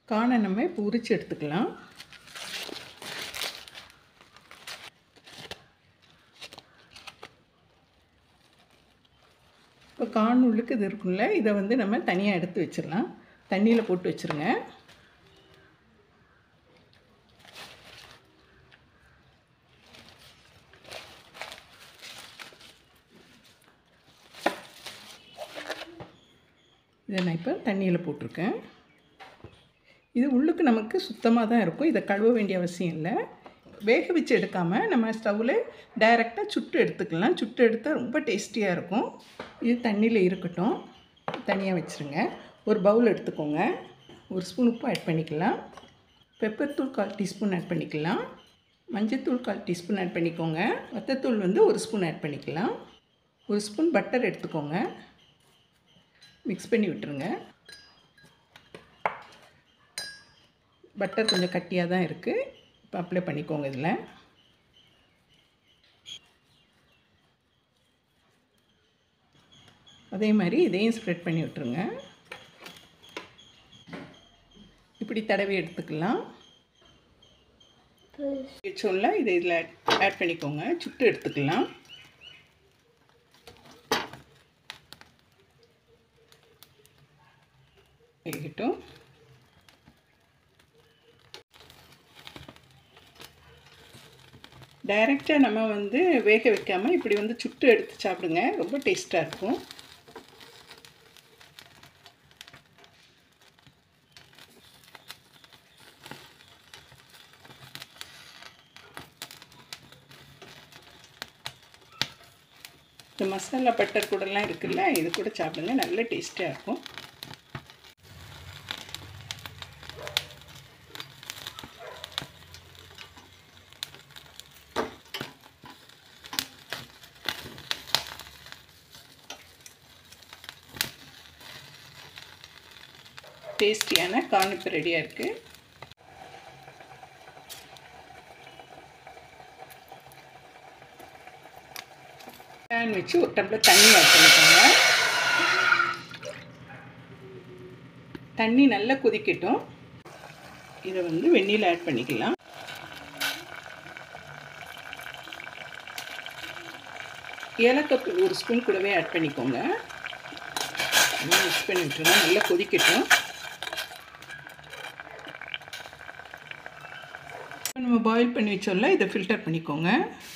காணை நம்ம இப்போ உரிச்சு எடுத்துக்கலாம் இப்போ கான் உள்ளுக்கு இது இருக்குல்ல இதை வந்து நம்ம தனியாக எடுத்து வச்சிடலாம் தண்ணியில் போட்டு வச்சுருங்க இதை நான் இப்போ தண்ணியில் போட்டிருக்கேன் இது உள்ளுக்கு நமக்கு சுத்தமாக தான் இருக்கும் இதை கழுவ வேண்டிய அவசியம் இல்லை வேக வச்சு எடுக்காமல் நம்ம ஸ்டவ்வில் டைரெக்டாக சுட்டு எடுத்துக்கலாம் சுட்டு எடுத்தால் ரொம்ப டேஸ்டியாக இருக்கும் இது தண்ணியில் இருக்கட்டும் தனியாக வச்சுருங்க ஒரு பவுல் எடுத்துக்கோங்க ஒரு ஸ்பூன் உப்பு ஆட் பண்ணிக்கலாம் பெப்பர் தூள் கால் டீஸ்பூன் ஆட் பண்ணிக்கலாம் மஞ்சத்தூள் கால் டீஸ்பூன் ஆட் பண்ணிக்கோங்க வத்தத்தூள் வந்து ஒரு ஸ்பூன் ஆட் பண்ணிக்கலாம் ஒரு ஸ்பூன் பட்டர் எடுத்துக்கோங்க மிக்ஸ் பண்ணி விட்டுருங்க பட்டர் கொஞ்சம் கட்டியாக தான் இருக்குது இப்போ அப்ளை பண்ணிக்கோங்க இதில் அதே மாதிரி இதையும் ஸ்ப்ரெட் பண்ணி விட்டுருங்க இப்படி தடவி எடுத்துக்கலாம் சொல்ல இதை இதில் ஆட் பண்ணிக்கோங்க சுட்டு எடுத்துக்கலாம் இருக்கட்டும் டைரெக்டாக நம்ம வந்து வேக வைக்காமல் இப்படி வந்து சுட்டு எடுத்து சாப்பிடுங்க ரொம்ப டேஸ்ட்டாக இருக்கும் இந்த மசாலா பட்டர் கூடலாம் இருக்குல்ல இது கூட சாப்பிடுங்க நல்ல டேஸ்ட்டாக இருக்கும் டேஸ்டியான கார்ன் இப்போ ரெடியாக இருக்குது பேன் வச்சு ஒரு டம்ளர் தண்ணி ஆட் பண்ணிக்கோங்க தண்ணி நல்லா கொதிக்கட்டும் இதை வந்து வெந்நீரில் ஆட் பண்ணிக்கலாம் ஏலக்காய் ஒரு ஸ்பூன் கூடவே ஆட் பண்ணிக்கோங்க மிக்ஸ் பண்ணி விட்டுருங்க நல்லா கொதிக்கட்டும் நம்ம பாயில் பண்ணி வச்சோம்ல இதை ஃபில்டர் பண்ணிக்கோங்க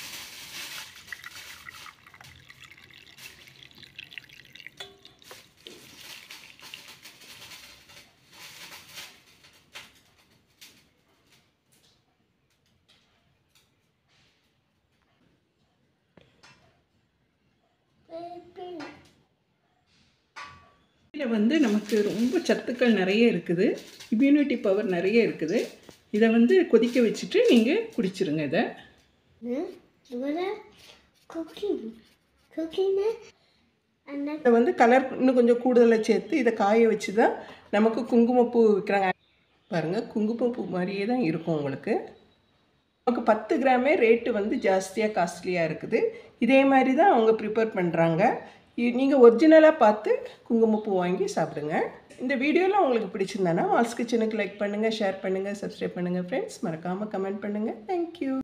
இதில் வந்து நமக்கு ரொம்ப சத்துக்கள் நிறைய இருக்குது இம்யூனிட்டி பவர் நிறைய இருக்குது இதை வந்து கொதிக்க வச்சுட்டு நீங்கள் குடிச்சிருங்க இதை cooking. Cooking it and then இதை வந்து கலர் இன்னும் கொஞ்சம் கூடுதலாக சேர்த்து இதை காய வச்சு தான் நமக்கு குங்குமப்பூ விற்கிறாங்க பாருங்கள் குங்குமப்பூ மாதிரியே தான் இருக்கும் உங்களுக்கு நமக்கு பத்து கிராமே ரேட்டு வந்து ஜாஸ்தியாக காஸ்ட்லியாக இருக்குது இதே மாதிரி தான் அவங்க ப்ரிப்பேர் பண்ணுறாங்க நீங்கள் ஒரிஜினலாக பார்த்து குங்குமப்பூ வாங்கி சாப்பிடுங்க இந்த வீடியோலாம் உங்களுக்கு பிடிச்சிருந்தானா மால்ஸ் கிச்சனுக்கு லைக் பண்ணுங்கள் ஷேர் பண்ணுங்கள் சப்ஸ்கிரைப் பண்ணுங்கள் ஃப்ரெண்ட்ஸ் மறக்காமல் கமெண்ட் பண்ணுங்கள் தேங்க்யூ